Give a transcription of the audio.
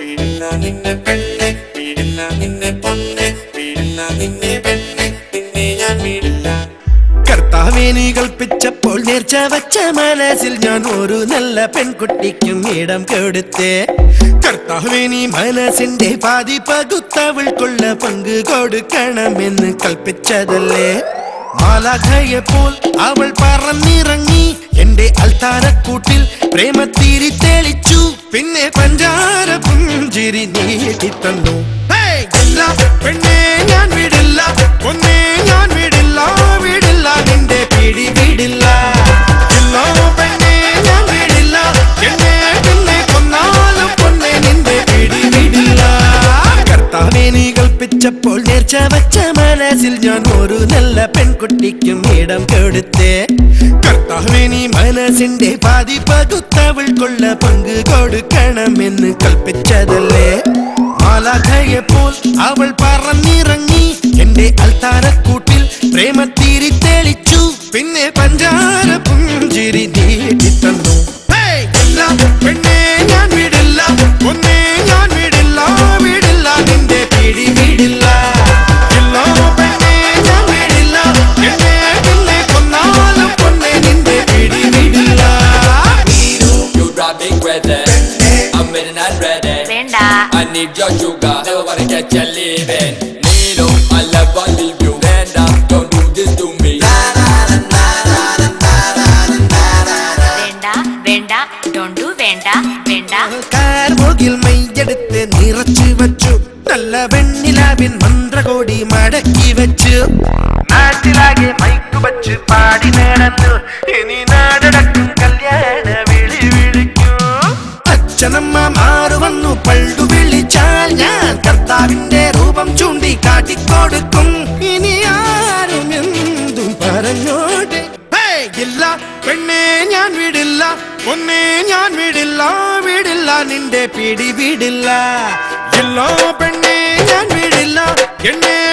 വീടില്ല നിന്നെ പെണ്ണെ വീടില്ല നിന്നെ പൊന്നെ വീടില്ല നിന്നെ പെണ്ണെ നിന്നെ ഞാൻ വീടില്ല കർത്താവേ നീ കൽപ്പിച്ചപ്പോൾ നേർച്ച വച്ച മനസ്സിൽ ഞാൻ ഒരു നല്ല പെൺകുട്ടിക്കും ഇടം കൊടുത്തേ കർത്താവേ നീ മനസ്സിന്റെ പാതി പകുത്തവൾക്കുള്ള പങ്ക് കൊടുക്കണമെന്ന് കൽപ്പിച്ചതല്ലേ മാലാഖയെപ്പോൾ അവൾ പറന്നിറങ്ങി എന്റെ അൽത്താരക്കൂട്ടിൽ പ്രേമത്തിരി തെളിച്ചു പിന്നെ പഞ്ചാര പുഞ്ചിരി നീട്ടി തന്നു ഹേയ്! ഇല്ല, പെണ്ണേ ഞാൻ വിടില്ല ഒന്നേ ഞാൻ വിടില്ല വിടില്ല നിന്റെ പിടി വിടില്ല ഇല്ലോ പെണ്ണേ ഞാൻ വിടില്ല എന്നെ പിന്നെ കൊന്നാലും പൊന്നെ നിന്റെ പിടി വിടില്ല കർത്താവേ നീ കൽപ്പിച്ചപ്പോൾ നേർച്ച വച്ച മനസ്സിൽ ഞാൻ ഒരു നല്ല പെൺകുട്ടിക്കും ഇടം കൊടുത്തേ കർത്താവേ നീ മനസ്സിന്റെ പാതി പകുത്തവൾക്കുള്ള പങ്ക് കൊടുക്കണമെന്ന് കൽപ്പിച്ചതല്ലേ മാലാഖയെപ്പോൾ അവൾ പറന്നിറങ്ങി എന്റെ അൽത്താരക്കൂട്ടിൽ പ്രേമത്തിരി തെളിച്ചു പിന്നെ പഞ്ചാര പുഞ്ചിരി നീട്ടി തന്നു ഹേയ്! ഇല്ല, പെണ്ണേ ഞാൻ വിടില്ല ഒന്നേ ഞാൻ വിടില്ല വിടില്ല നിന്റെ പിടി വിടില്ല ഇല്ലോ പെണ്ണേ ഞാൻ വിടില്ല എന്നെ പിന്നെ കൊന്നാലും പൊന്നെ നിന്റെ പിടി വിടില്ല You drive me crazy. I'm in and ready. വേണ്ട I need your sugar. Never wanna get you leaving. Nino, I never leave you. Nanda, don't do this to me. വേണ്ട വേണ്ട ഡോണ്ടു വേണ്ട വേണ്ട കാർമുകിൽ മൈയെടുത്ത് നിറച്ചു വച്ചു നല്ല വെണ്ണിലാവിൻ മന്ത്രകോടി മടക്കി വെച്ചു നാട്ടിലാകെ മൈക്ക് വച്ച് പാടി നേടന്നു ഇനി നാടടക്കും കല്യാണ വിളി വിളിക്കൂ അച്ഛനമ്മ മാറു വന്നു പള്ളു വിളിച്ചാൽ ഞാൻ കർത്താവിന്റെ രൂപം ചൂണ്ടി കാട്ടിക്കൊടുക്കും ഇനി ആരും എന്തും പറഞ്ഞോട്ടെ ഹേയ്! ഇല്ല പെണ്ണെ ഞാൻ വിടില്ല ഒന്നേ ഞാൻ വിടില്ല വിടില്ല നിന്റെ പിടി വിടില്ല ഇല്ലോ പെണ്ണെ ഞാൻ വിടില്ല എന്നെ